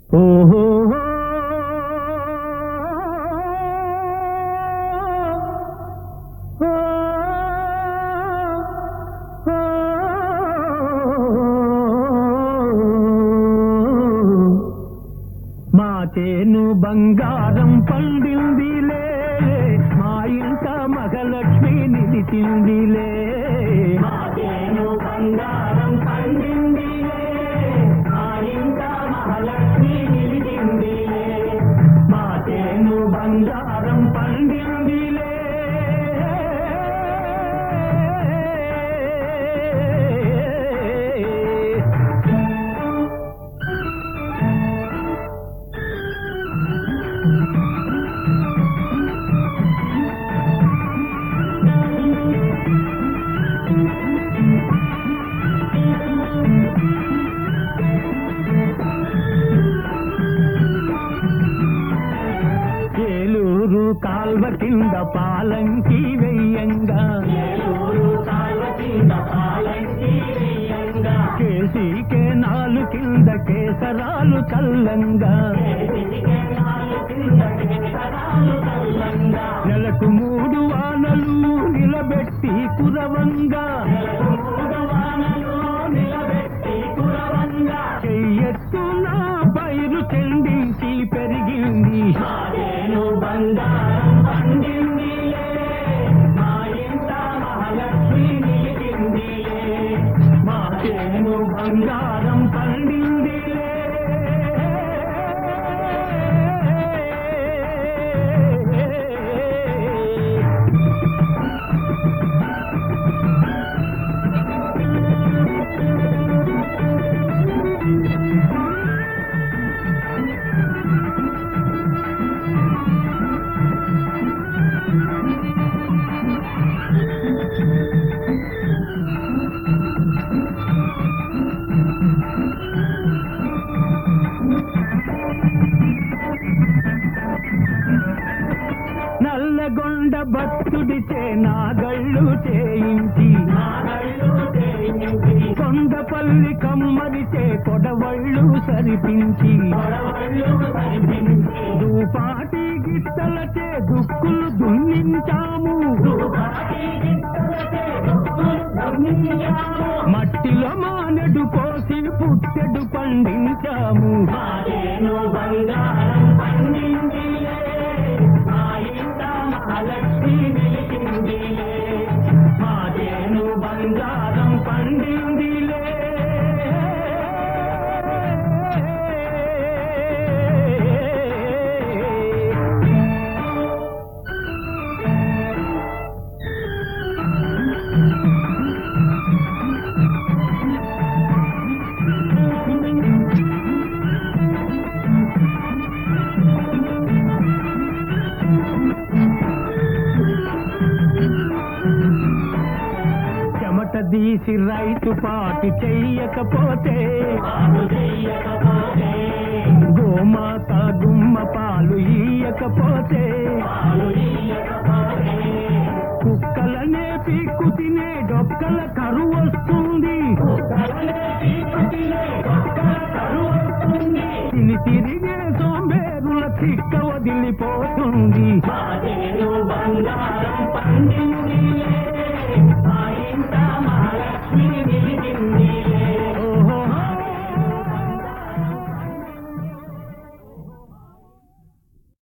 ఓహో మా చేను బంగారం పండిందిలే మా ఇంట మగలక్ష్మి నిలిచిందిలే మా చేను బంగారం పండిందిలే మా ఇంట మహాలక్ష్మి నిలిచిందిలే మా చేను బంగారం పండిందిలే ఏలూరు కాల్వ కింద పాలంకి వెయ్యంగా కేసీకే నాలు కింద కేసరాలు చల్లంగా నెలకు మూడు వానలు నిలబెట్టి కురవంగా చెయ్యెత్తు నా పైరు చెందించి పెరిగింది బంగారం పండింది మా ఇంట మహాలక్ష్మి నిలిచింది మా చేను బంగారం పండింది నల్లగొండ భక్తుడిచే నాగళ్ళు చేయించి కొండపల్లి కమ్మరిచే కొడవళ్ళు సరిపించి దూపాటి గిట్టలచే దుక్కులు దున్నించాము మట్టిలో మానెడు పోసి పుట్టెడు పండించాము బంగారం పండిందిలే మా ఇంట మహాలక్ష్మి నిలిచిందిలే మా చేను బంగారం పండిందిలే చెమట తీసి రైతు పాటి చెయ్యకపోతే గోమాత గుమ్మ పాలు ఇయ్యకపోతే కుక్కలనే పీక్కు తినే డొక్కల కరువు వస్తుంది తిని తిరిగే సోంబేరుల చిక్క వదిలిపోతుంది బంగారం